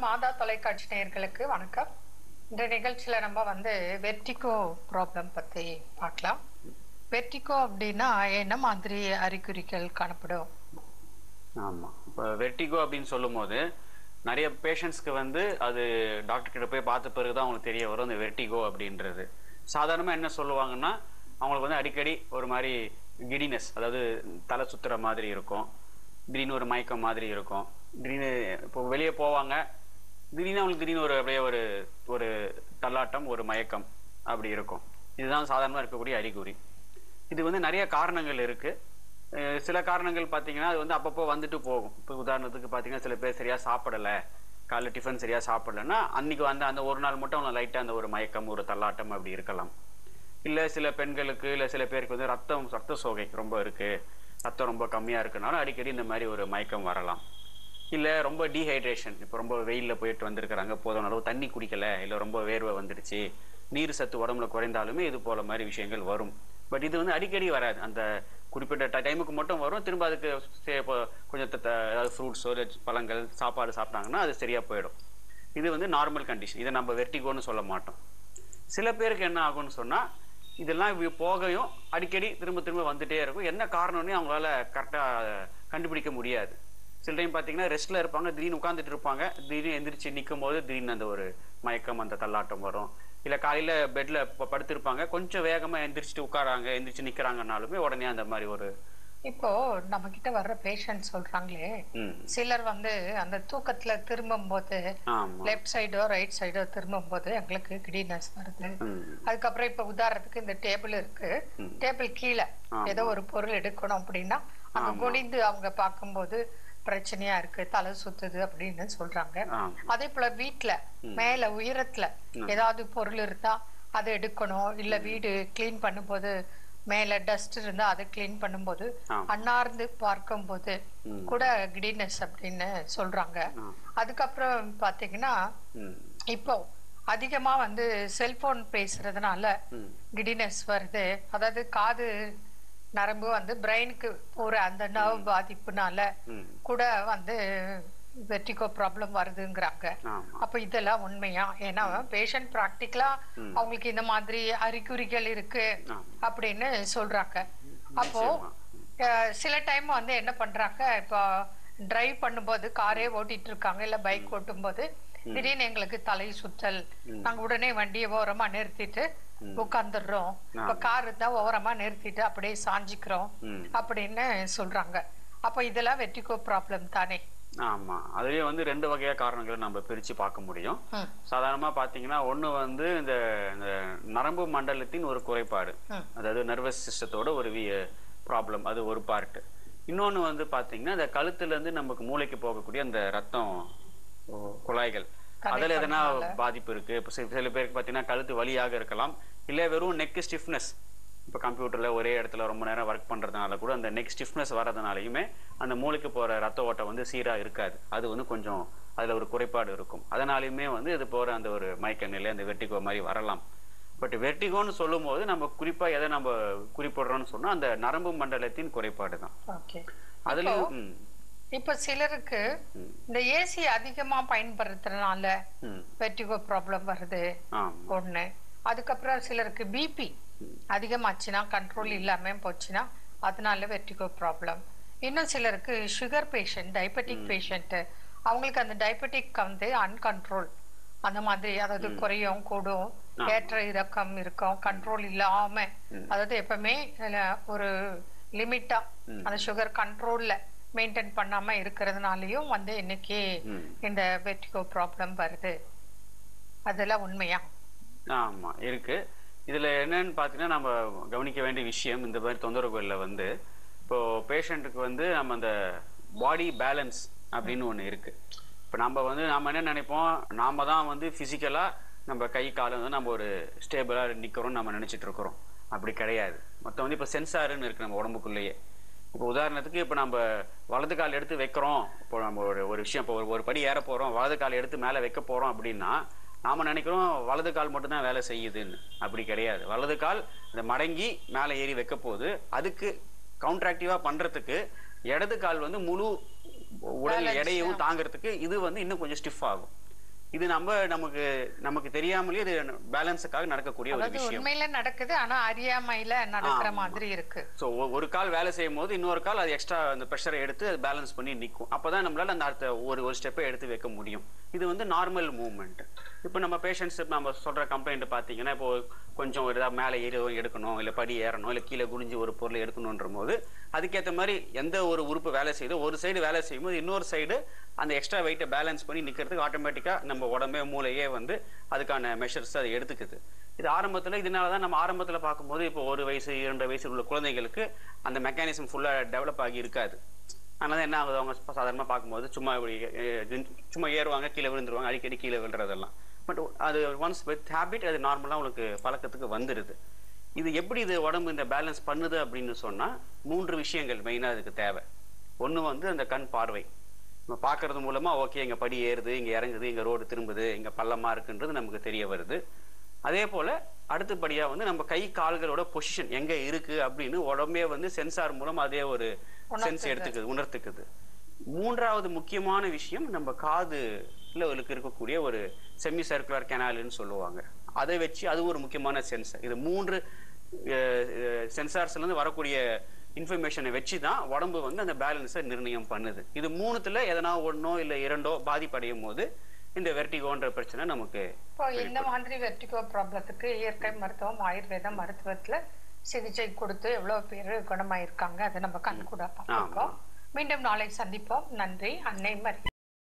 மாதா தொலைக்காட்சி நேயர்களுக்கு வணக்கம் இந்த நிகழ்ச்சியில நம்ம வந்து வெர்டிகோ ப்ராப்ளம் பத்தி பார்க்கலாம் வெர்டிகோ அப்படின்னா என்ன மாதிரி அறிகுறிகள் காணப்படும் ஆமாம் இப்போ வெர்டிகோ அப்படின்னு சொல்லும்போது நிறைய பேஷண்ட்ஸ்க்கு வந்து அது டாக்டர் கிட்ட போய் பார்த்த பிறகு தான் அவங்களுக்கு தெரிய வரும் அந்த வெர்டிகோ அப்படின்றது சாதாரணமாக என்ன சொல்லுவாங்கன்னா அவங்களுக்கு வந்து அடிக்கடி ஒரு மாதிரி கிடினஸ் அதாவது தலை சுத்துற மாதிரி இருக்கும் திடீர்னு ஒரு மயக்கம் மாதிரி இருக்கும் திடீர்னு இப்போ வெளியே போவாங்க திடீர்னு அவங்களுக்கு திடீர்னு ஒரு அப்படியே ஒரு ஒரு தள்ளாட்டம் ஒரு மயக்கம் அப்படி இருக்கும் இதுதான் சாதாரணமாக இருக்கக்கூடிய அறிகுறி இது வந்து நிறைய காரணங்கள் இருக்கு அஹ் சில காரணங்கள் பார்த்தீங்கன்னா அது வந்து அப்பப்போ வந்துட்டு போகும் இப்போ உதாரணத்துக்கு பார்த்தீங்கன்னா சில பேர் சரியா சாப்பிடல காலைல டிஃபன் சரியா சாப்பிடலன்னா அன்னைக்கு வந்து அந்த ஒரு நாள் மட்டும் அவங்க லைட்டாக அந்த ஒரு மயக்கம் ஒரு தள்ளாட்டம் அப்படி இருக்கலாம் இல்லை சில பெண்களுக்கு இல்லை சில பேருக்கு வந்து ரத்தம் ரத்த சோகை ரொம்ப இருக்கு ரத்தம் ரொம்ப கம்மியாக இருக்குனாலும் அடிக்கடி இந்த மாதிரி ஒரு மயக்கம் வரலாம் இல்லை ரொம்ப டீஹைட்ரேஷன் இப்போ ரொம்ப வெயிலில் போயிட்டு வந்திருக்கிறாங்க போதும் அளவு தண்ணி குடிக்கல இல்லை ரொம்ப வேர்வை வந்துடுச்சு நீர் சத்து உடம்புல குறைந்தாலுமே இது போல மாதிரி விஷயங்கள் வரும் பட் இது வந்து அடிக்கடி வராது அந்த குறிப்பிட்ட டைமுக்கு மட்டும் வரும் திரும்ப அதுக்கு சே- இப்போ கொஞ்சம் த- த- ஏதாவது ஃப்ரூட்ஸோ இல்லை பழங்கள் சாப்பாடு சாப்பிட்டாங்கன்னா அது சரியா போயிடும் இது வந்து நார்மல் கண்டிஷன் இதை நம்ம வெர்டிகோன்னு சொல்ல மாட்டோம் சில பேருக்கு என்ன ஆகும்னு சொன்னா இதெல்லாம் இப்படி போகையும் அடிக்கடி திரும்ப திரும்ப வந்துட்டே இருக்கும் என்ன காரணம்னு அவங்களால கரெக்டா கண்டுபிடிக்க முடியாது சில டைம் பார்த்தீங்கன்னா ரெஸ்ட்ல இருப்பாங்க திடீர்னு உட்காந்துட்டு இருப்பாங்க திடீர்னு எந்திரிச்சு நிற்கும் போது திடீர்னு அந்த ஒரு மயக்கம் அந்த தள்ளாட்டம் வரும் இல்லை காலையில பெட்ல படுத்திருப்பாங்க கொஞ்சம் வேகமா எந்திரிச்சிட்டு உட்காராங்க எந்திரிச்சு நிக்கிறாங்கனாலுமே உடனே அந்த மாதிரி ஒரு இப்போ நம்ம கிட்ட வர்ற பேஷண்ட் சொல்றாங்களே ம் சிலர் வந்து அந்த தூக்கத்துல திரும்பும் போது ஆமா லெஃப்ட் சைடோ ரைட் சைடோ திரும்பும் போது எங்களுக்கு கிடினஸ் வருது ம் அதுக்கப்புறம் இப்ப உதாரணத்துக்கு இந்த டேபிள் இருக்கு டேபிள் கீழே ஏதோ ஒரு பொருள் எடுக்கணும் அப்படின்னா அங்க குனிந்து அவங்க பார்க்கும்போது பிரச்சனையா இருக்கு தலை சுத்துது அப்படின்னு சொல்றாங்க ஆமா அதே போல வீட்ல மேல உயரத்துல ஏதாவது பொருள் இருந்தா அதை எடுக்கணும் இல்ல வீடு கிளீன் பண்ணும்போது மேல டஸ்ட் இருந்தா அதை கிளீன் பண்ணும்போது ஆமா. அன்னார்ந்து பார்க்கும்போது ம். கூட கிடினஸ் அப்படின்னு சொல்றாங்க அதுக்கப்புறம் பாத்தீங்கன்னா ம் இப்போ அதிகமா வந்து செல்போன் பேசுறதுனால ம் கிடினஸ் வருது அதாவது காது நரம்பு வந்து பிரெயினுக்கு போற அந்த நர்வ் பாதிப்புனால ம் கூட வந்து வெர்டிகோ ப்ராப்ளம் வருதுங்கிறாங்க ஆமா அப்ப இதெல்லாம் உண்மையா ஏன்னா பேஷண்ட் ப்ராக்டிக்கலா அவங்களுக்கு இந்த மாதிரி அறிகுறிகள் இருக்கு ஆமா. அப்படின்னு சொல்றாங்க அப்போ நிச்சயமா. அஹ், சில டைம் வந்து என்ன பண்றாங்க இப்போ டிரைவ் பண்ணும்போது காரே ஓட்டிட்டு இருக்காங்க இல்ல பைக் ஓட்டும் போது திடீர்னு எங்களுக்கு தலை சுற்றல் நாங்க உடனே வண்டியை ஓரமா நிறுத்திட்டு உட்காந்துடுறோம் இப்ப கார் இருந்தா ஓரமா நிறுத்திட்டு அப்படியே சாஞ்சிக்கிறோம் ம் அப்படின்னு சொல்றாங்க அப்ப இதெல்லாம் வெட்டிகோ ப்ராப்ளம் தானே ஆமா அதுலயே வந்து ரெண்டு வகையா காரணங்களை நம்ம பிரிச்சு பார்க்க முடியும் ம். சாதாரணமா பாத்தீங்கன்னா ஒண்ணு வந்து இந்த இந்த நரம்பு மண்டலத்தின் ஒரு குறைபாடு ம். அதாவது நர்வஸ் சிஸ்டத்தோட ஒரு ப்ராப்ளம் அது ஒரு பார்ட் இன்னொன்னு வந்து பாத்தீங்கன்னா இந்த கழுத்துல இருந்து நமக்கு மூளைக்கு போகக்கூடிய அந்த ரத்தம் ஓ, குழாய்கள் அதுல எதனா பாதிப்பு இருக்கு இப்போ சில சில பேருக்கு பாத்தீங்கன்னா கழுத்து வலியாக இருக்கலாம் இல்ல வெறும் நெக் ஸ்டிஃப்னஸ் இப்போ கம்ப்யூட்டர்ல ஒரே இடத்துல ரொம்ப நேரம் ஒர்க் பண்றதுனால கூட அந்த நெக் ஸ்டிஃப்னஸ் வரதுனாலையுமே அந்த மூளைக்கு போற ரத்த ஓட்டம் வந்து சீரா இருக்காது அது வந்து கொஞ்சம் அதுல ஒரு குறைபாடு இருக்கும் அதனாலையுமே வந்து இது போற அந்த ஒரு மயக்க நிலை அந்த வெர்டிகோ மாதிரி வரலாம் பட் வெர்டிகோன்னு சொல்லும்போது நம்ம குறிப்பா எதை நம்ம குறிப்பிடுறோம்னு சொன்னா அந்த நரம்பு மண்டலத்தின் குறைபாடு தான் ஓகே அதுலயும் ம், இப்ப சிலருக்கு ம், இந்த ஏசி அதிகமா பயன்படுத்துறதுனால ம், வெட்டிகோ ப்ராப்ளம் வருது ஆமா ஒண்ணு அதுக்கப்புறம் சிலருக்கு பிபி அதிகமாச்சுன்னா கண்ட்ரோல் இல்லாம போச்சுன்னா அதனால வெட்டிகோ ப்ராப்ளம் இன்னும் சிலருக்கு சுகர் பேஷண்ட் டயபெட்டிக் பேஷண்ட் அவங்களுக்கு அந்த டயபெட்டிக் வந்து அன்கண்ட்ரோல் அந்த மாதிரி அதாவது குறையும் கூடும் ஏற்ற இறக்கம் இருக்கும் கண்ட்ரோல் இல்லாம அதாவது எப்பவுமே அதுல ஒரு லிமிட்டா அந்த சுகர் கண்ட்ரோல்ல மெயின்டைன் பண்ணாம இருக்கிறதுனாலயும் வந்து இன்னைக்கு ம். இந்த வெட்டிகோ ப்ராப்ளம் வருது அதெல்லாம் உண்மையா ஆமா இருக்கு இதுல என்னன்னு பாத்தீங்கன்னா நம்ம கவனிக்க வேண்டிய விஷயம் இந்த மாதிரி தொந்தரவுகள்ல வந்து இப்போ பேஷண்ட்டுக்கு வந்து நம்ம அந்த பாடி பேலன்ஸ் அப்படின்னு ஒண்ணு இருக்கு இப்போ நம்ம வந்து நாம என்ன நினைப்போம் நாம தான் வந்து பிசிக்கலா நம்ம கை காலை வந்து நம்ம ஒரு ஸ்டேபிளா நிக்கிறோம்னு நம்ம நினைச்சிட்டு இருக்கிறோம் அப்படி கிடையாது மொத்தம் வந்து இப்போ சென்சாருன்னு இருக்கு நம்ம உடம்புக்குள்ளேயே இப்போ உதாரணத்துக்கு இப்போ நம்ம வலது கால் எடுத்து வைக்கிறோம் இப்போ நம்ம ஒரு ஒரு விஷயம் இப்போ ஒரு ஒரு படி ஏற போறோம் வலது கால் எடுத்து மேலே வைக்க போறோம் அப்படின்னா நாம நினைக்கிறோம் வலது கால் மட்டும்தான் வேலை செய்யுதுன்னு அப்படி கிடையாது வலது கால் இந்த மடங்கி மேலே ஏறி வைக்க போகுது அதுக்கு கவுண்ட்ராக்டிவா பண்றதுக்கு இடது கால் வந்து முழு உடல் எடையும் தாங்கிறதுக்கு இது வந்து இன்னும் கொஞ்சம் ஸ்டிஃப் ஆகும் இது நம்ம நமக்கு நமக்கு தெரியாமலே இது பேலன்ஸுக்காக நடக்கக்கூடிய ஒரு அதாவது விஷயம் உண்மையில நடக்குது ஆனா அறியாமையில நடக்கிற மாதிரி இருக்கு ஸோ ஒரு கால் வேலை செய்யும் போது இன்னொரு கால் அது எக்ஸ்ட்ரா அந்த ப்ரெஷரை எடுத்து அது பேலன்ஸ் பண்ணி நிற்கும் அப்பதான் நம்மளால அந்த அடுத்த ஒரு ஒரு ஸ்டெப்பை எடுத்து வைக்க முடியும் இது வந்து நார்மல் மூவ்மெண்ட் இப்போ நம்ம பேஷண்ட்ஸ் நம்ம சொல்ற கம்ப்ளைண்ட் பார்த்தீங்கன்னா இப்போ கொஞ்சம் ஒரு ஏதாவது மேலே ஏறி எடுக்கணும் இல்லை படி ஏறணும் இல்லை கீழே குனிஞ்சு ஒரு பொருளை எடுக்கணுன்ற போது அதுக்கேற்ற மாதிரி எந்த ஒரு உறுப்பு வேலை செய்யுதோ ஒரு சைடு வேலை செய்யும்போது இன்னொரு சைடு அந்த எக்ஸ்ட்ரா வெயிட்டை பேலன்ஸ் பண்ணி நிற்கிறதுக்கு ஆட்டோமேட்டிக்காக நம்ம உடம்பே மூளையே வந்து அதுக்கான மெஷர்ஸ் அதை எடுத்துக்குது இது ஆரம்பத்தில் இதனால தான் நம்ம ஆரம்பத்தில் பார்க்கும்போது இப்போ ஒரு வயசு இரண்டு வயசு உள்ள குழந்தைகளுக்கு அந்த மெக்கானிசம் ஃபுல்லாக டெவலப் ஆகி இருக்காது அதனால என்ன ஆகுது அவங்க சாதாரணமாக பார்க்கும்போது சும்மா இப்படி அஹ், சும்மா ஏறுவாங்க கீழே விழுந்துருவாங்க அடிக்கடி கீழே விழுறதெல்லாம் பட் அது ஒன்ஸ் வித் ஹேபிட் அது நார்மலாக உங்களுக்கு பழக்கத்துக்கு வந்துடுது இது எப்படி இது உடம்பு இந்த பேலன்ஸ் பண்ணுது அப்படின்னு சொன்னால் மூன்று விஷயங்கள் மெயினாக இதுக்கு தேவை ஒன்று வந்து அந்த கண் பார்வை நம்ம பார்க்கறது மூலமா ஓகே இங்க படி ஏறுது இங்க இறங்குது இங்க ரோடு திரும்புது இங்க பள்ளமா இருக்குன்றது நமக்கு தெரிய வருது அதே போல அடுத்தபடியா வந்து நம்ம கை கால்களோட பொசிஷன் எங்க இருக்கு அப்படின்னு உடம்பே வந்து சென்சார் மூலம் அதே ஒரு சென்ஸ் எடுத்துக்குது உணர்த்துக்குது மூன்றாவது முக்கியமான விஷயம் நம்ம காதுல உங்களுக்கு இருக்கக்கூடிய ஒரு செமி சர்க்குலர் கெனால்னு சொல்லுவாங்க அதை வச்சு அது ஒரு முக்கியமான சென்சர் இது மூன்று சென்சார்ஸ்ல இருந்து வரக்கூடிய இன்ஃபர்மேஷனை வச்சு தான் உடம்பு வந்து அந்த பேலன்ஸை நிர்ணயம் பண்ணுது இது மூணுத்துல எதனா ஒண்ணோ இல்ல இரண்டோ பாதிப்படையும் போது இந்த வெர்டிகோன்ற பிரச்சனை நமக்கு இப்போ இந்த மாதிரி வெர்டிகோ ப்ராப்ளத்துக்கு இயற்கை மருத்துவம் ஆயுர்வேத மருத்துவத்துல சிகிச்சை கொடுத்து எவ்வளவு பேர் குணமாயிருக்காங்க அதை நம்ம கண் கூட பார்த்துருக்கோம் மீண்டும் நாளை சந்திப்போம் நன்றி அன்னை மரி